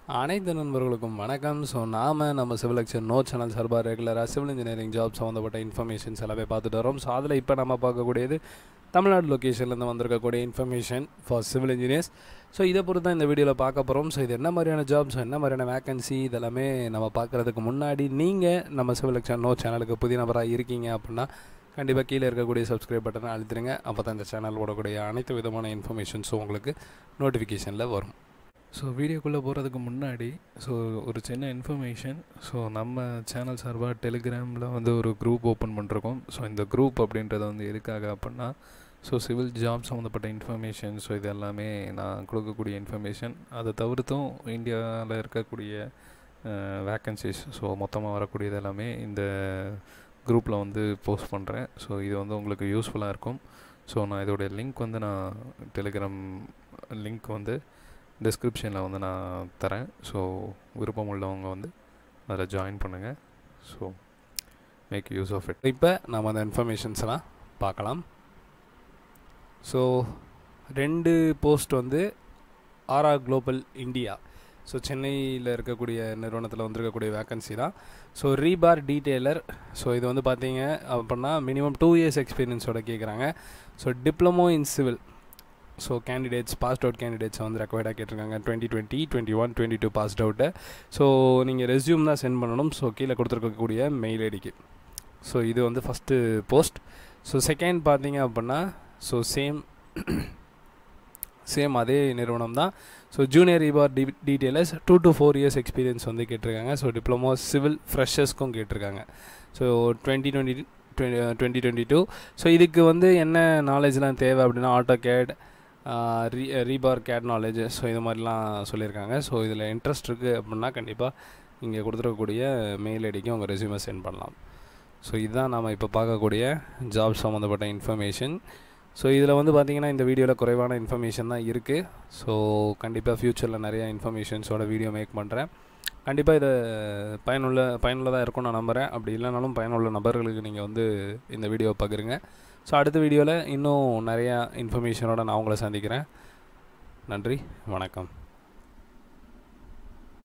அனைத்து நண்பர்களுக்கும் வணக்கம் ஸோ நாம் நம்ம சிவில் எக்ஷன் நோ சேனல் சார்பாக ரெகுலராக சிவில் இன்ஜினியரிங் ஜாப் சம்மந்தப்பட்ட இன்ஃபர்மேஷன்ஸ் எல்லாமே பார்த்துட்டு வரோம் ஸோ அதில் இப்போ நம்ம பார்க்கக்கூடியது தமிழ்நாடு லொக்கேஷன்லேருந்து வந்திருக்கக்கூடிய information for civil engineers so இதை பொறுத்து தான் இந்த வீடியோவில் பார்க்க போகிறோம் ஸோ இது என்ன மாதிரியான ஜாப்ஸ் என்ன மாதிரியான வேகன்சி இதெல்லாமே நம்ம பார்க்குறதுக்கு முன்னாடி நீங்கள் நம்ம சிவில் எக்ஷன் நோ சேனலுக்கு புதிய நபராக இருக்கீங்க அப்படின்னா கண்டிப்பாக கீழே இருக்கக்கூடிய சப்ஸ்கிரைப் பட்டனை அழுத்திடுங்க அப்போ தான் இந்த சேனல் ஓடக்கூடிய அனைத்து விதமான இன்ஃபர்மேஷன்ஸும் உங்களுக்கு நோட்டிஃபிகேஷனில் வரும் ஸோ வீடியோக்குள்ளே போகிறதுக்கு முன்னாடி ஸோ ஒரு சின்ன இன்ஃபர்மேஷன் ஸோ நம்ம சேனல் சார்பாக டெலிகிராமில் வந்து ஒரு குரூப் ஓப்பன் பண்ணிருக்கோம் ஸோ இந்த குரூப் அப்படின்றது வந்து எதுக்காக அப்படின்னா ஸோ சிவில் ஜாப் சம்மந்தப்பட்ட இன்ஃபர்மேஷன் ஸோ இது எல்லாமே நான் கொடுக்கக்கூடிய இன்ஃபர்மேஷன் அதை தவிர்த்தும் இந்தியாவில் இருக்கக்கூடிய வேக்கன்சிஸ் ஸோ மொத்தமாக வரக்கூடியது எல்லாமே இந்த குரூப்பில் வந்து போஸ்ட் பண்ணுறேன் ஸோ இது வந்து உங்களுக்கு யூஸ்ஃபுல்லாக இருக்கும் ஸோ நான் இதோடைய லிங்க் வந்து நான் டெலிகிராம் லிங்க் வந்து டிஸ்கிரிப்ஷனில் வந்து நான் தரேன் ஸோ விருப்பம் உள்ளவங்க வந்து அதில் ஜாயின் பண்ணுங்கள் so make use of it இப்போ நம்ம அந்த இன்ஃபர்மேஷன்ஸ் எல்லாம் பார்க்கலாம் ஸோ ரெண்டு போஸ்ட் வந்து ஆரா குளோபல் இந்தியா ஸோ சென்னையில் இருக்கக்கூடிய நிறுவனத்தில் வந்திருக்கக்கூடிய வேக்கன்சி தான் ஸோ ரீபார் டீட்டெய்லர் ஸோ இது வந்து பார்த்தீங்க அப்படின்னா மினிமம் டூ இயர்ஸ் எக்ஸ்பீரியன்ஸோட கேட்குறாங்க so diploma in civil so candidates passed out candidates வந்து ரெக்வயர்டாக கேட்டிருக்காங்க twenty twenty twenty one twenty two passed out so நீங்கள் ரெஸ்யூம் தான் சென்ட் பண்ணணும் ஸோ கீழே கொடுத்துருக்கக்கூடிய மெயில் ஐடிக்கு ஸோ இது வந்து ஃபஸ்ட்டு போஸ்ட் ஸோ செகண்ட் பார்த்தீங்க அப்படின்னா ஸோ சேம் சேம் அதே நிறுவனம் தான் so junior rebar d detailers two to four years experience வந்து கேட்டிருக்காங்க ஸோ டிப்ளமோ சிவில் ஃப்ரெஷர்ஸ்க்கும் கேட்டிருக்காங்க so twenty twenty twenty twenty two so இதுக்கு வந்து என்ன நாலேஜ்லாம் தேவை அப்படின்னா AutoCAD re rebar CAD knowledge so இது மாதிரிலாம் சொல்லியிருக்காங்க ஸோ இதில் இன்ட்ரெஸ்ட் இருக்குது அப்படின்னா கண்டிப்பாக இங்கே கொடுத்துருக்கக்கூடிய மெயில் ஐடிக்கு உங்கள் ரெஸ்யூமை சென்ட் பண்ணலாம் ஸோ இதுதான் நாம் இப்போ பார்க்கக்கூடிய ஜாப் சம்மந்தப்பட்ட இன்ஃபர்மேஷன் ஸோ இதில் வந்து பார்த்திங்கன்னா இந்த வீடியோவில் குறைவான இன்ஃபர்மேஷன் தான் இருக்குது ஸோ கண்டிப்பாக ஃப்யூச்சரில் நிறையா இன்ஃபர்மேஷன்ஸோட வீடியோ மேக் பண்ணுறேன் கண்டிப்பாக இதை பயனுள்ள பயனுள்ளதாக இருக்கும் நான் நம்புகிறேன் அப்படி இல்லைனாலும் பயனுள்ள நபர்களுக்கு நீங்கள் வந்து இந்த வீடியோவை பகிருங்க ஸோ அடுத்த வீடியோவில் இன்னும் நிறையா இன்ஃபர்மேஷனோட நான் உங்களை சந்திக்கிறேன் நன்றி வணக்கம்